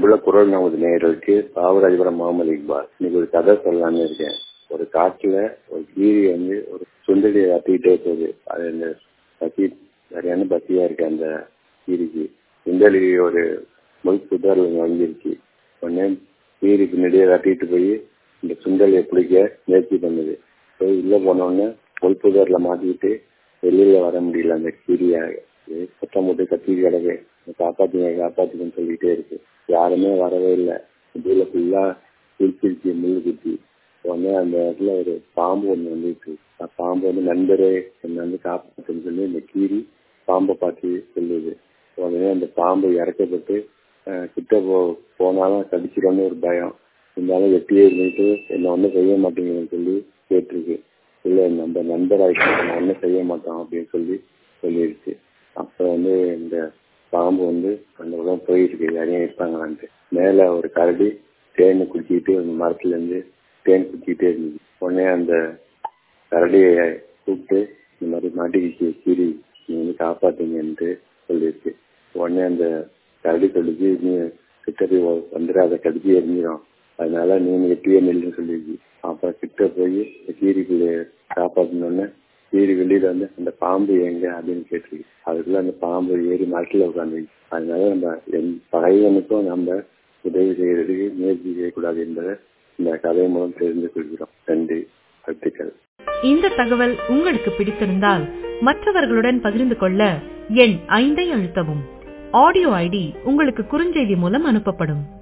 அன்புள்ள குரல் நமது நேயர்களுக்கு பாவராஜபுரம் முகமது இக்பால் இன்னைக்கு ஒரு கதை சொல்லலாம்னு இருக்கேன் ஒரு காட்டுல ஒரு கீரி வந்து ஒரு சுண்டலியை கத்திக்கிட்டே போகுது அது அந்த பசி சரியான பசியா இருக்கு அந்த கீரிக்கு சுண்டலி ஒரு முள் புதர்ல வந்துருச்சு உடனே கீரி பின்னாடியே கட்டிட்டு போய் இந்த சுண்டலியை பிடிக்க முயற்சி பண்ணுது போய் உள்ள போனோடனே முள் புதர்ல மாட்டிக்கிட்டு வெளியில வர முடியல அந்த கீரியாக சத்தம் போட்டு கத்தி கிடக்கு காப்பாத்துங்க காப்பாத்துங்கன்னு சொல்லிட்டே இருக்கு யாருமே வரவே இல்லை இதுல ஃபுல்லா குளிச்சிருச்சு முள் குத்தி உடனே அந்த இடத்துல ஒரு பாம்பு ஒண்ணு வந்துருக்கு பாம்பு வந்து நண்பரே என்னை வந்து காப்பாத்துன்னு சொல்லி இந்த கீரி பாம்பை பார்த்து சொல்லுது உடனே அந்த பாம்பு இறக்கப்பட்டு கிட்ட போ போனாலும் கடிச்சிடும்னு ஒரு பயம் இருந்தாலும் வெட்டியே இருந்துட்டு என்ன ஒன்றும் செய்ய மாட்டேங்குதுன்னு சொல்லி கேட்டிருக்கு இல்லை நம்ம நண்பராயிட்டு நம்ம ஒன்றும் செய்ய மாட்டோம் அப்படின்னு சொல்லி சொல்லிடுச்சு அப்புறம் வந்து இந்த பாம்பு வந்து அந்த பக்கம் போயிருக்கு யாரையும் இருப்பாங்களான்ட்டு மேலே ஒரு கரடி தேனை குடிச்சிக்கிட்டு அந்த மரத்துல இருந்து தேன் குடிச்சிக்கிட்டே இருந்துச்சு உடனே அந்த கரடியை கூப்பிட்டு இந்த மாதிரி மாட்டிக்கிச்சு கீரி நீ வந்து காப்பாத்துங்கன்ட்டு சொல்லியிருக்கு உடனே அந்த கரடி சொல்லிச்சு நீ கிட்ட போய் வந்துடாத கடிச்சு எரிஞ்சிடும் அதனால நீ வெட்டியே நெல்லுன்னு சொல்லிடுச்சு அப்புறம் கிட்ட போய் கீரிக்குள்ள காப்பாத்தினோடனே கீரி வெளியில வந்து அந்த பாம்பு எங்க அப்படின்னு கேட்டிருக்கு அதுக்குள்ள அந்த பாம்பு ஏறி மரத்துல உட்காந்துருக்கு அதனால நம்ம என் பகைவனுக்கும் நம்ம உதவி செய்யறதுக்கு முயற்சி செய்யக்கூடாது என்பதை இந்த கதை மூலம் தெரிந்து கொள்கிறோம் நன்றி வாழ்த்துக்கள் இந்த தகவல் உங்களுக்கு பிடித்திருந்தால் மற்றவர்களுடன் பகிர்ந்து கொள்ள எண் ஐந்தை அழுத்தவும் ஆடியோ ஐடி உங்களுக்கு குறுஞ்செய்தி மூலம் அனுப்பப்படும்